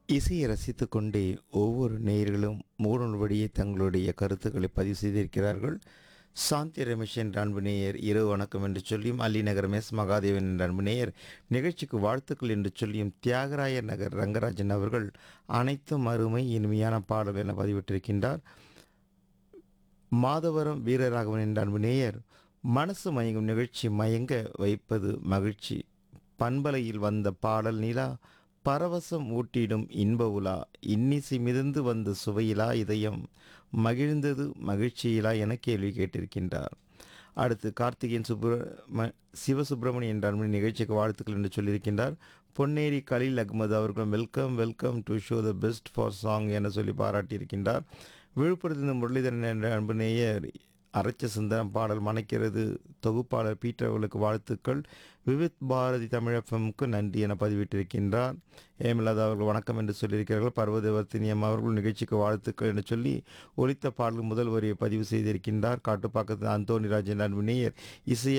இசையை ரசித்துக் கொண்டே ஒவ்வொரு நேயர்களும் மூடல் வழியே தங்களுடைய கருத்துக்களை பதிவு செய்திருக்கிறார்கள் சாந்தி ரமேஷ் என்ற அன்பு நேயர் இரவு வணக்கம் என்று சொல்லியும் அல்லி நகர் எஸ் மகாதேவன் என்ற அன்பு நேயர் நிகழ்ச்சிக்கு வாழ்த்துக்கள் என்று சொல்லியும் தியாகராய நகர் ரங்கராஜன் அவர்கள் அனைத்தும் அருமை இனிமையான பாடல் என பதிவிட்டிருக்கின்றார் மாதவரம் வீரராகவன் என்ற அன்பு நேயர் மனசு மயங்கும் நிகழ்ச்சி மயங்க வைப்பது மகிழ்ச்சி பண்பலையில் வந்த பாடல் நிலா பரவசம் ஊட்டிடும் இன்ப உலா இன்னிசை மிதந்து வந்த சுவையிலா இதயம் மகிழ்ந்தது மகிழ்ச்சியிலா என கேள்வி கேட்டிருக்கின்றார் அடுத்து கார்த்திகேயன் சுப்ர சிவசுப்பிரமணியன் என்ற அன்பு நிகழ்ச்சிக்கு வாழ்த்துக்கள் என்று சொல்லியிருக்கின்றார் பொன்னேரி கலீல் அகமது அவர்கள் welcome welcome to show the best for song என சொல்லி பாராட்டியிருக்கின்றார் விழுப்புரத்திலிருந்து முரளிதரன் என்ற அன்பு நேயர் அரைச்ச சிந்தனம் பாடல் மணக்கிறது தொகுப்பாளர் பீட்டர் அவர்களுக்கு வாழ்த்துக்கள் விவித் பாரதி தமிழஃபம்க்கு நன்றி என பதிவிட்டிருக்கின்றார் ஏமில்லாத அவர்கள் வணக்கம் என்று சொல்லியிருக்கிறார்கள் பர்வதவர்த்தினியம் அவர்கள் நிகழ்ச்சிக்கு வாழ்த்துக்கள் என்று சொல்லி ஒலித்த பாடல் முதல் வரியை பதிவு செய்திருக்கின்றார் காட்டுப்பாக்கத்தில் அந்தோணி ராஜன் அன்பு நேயர் இசை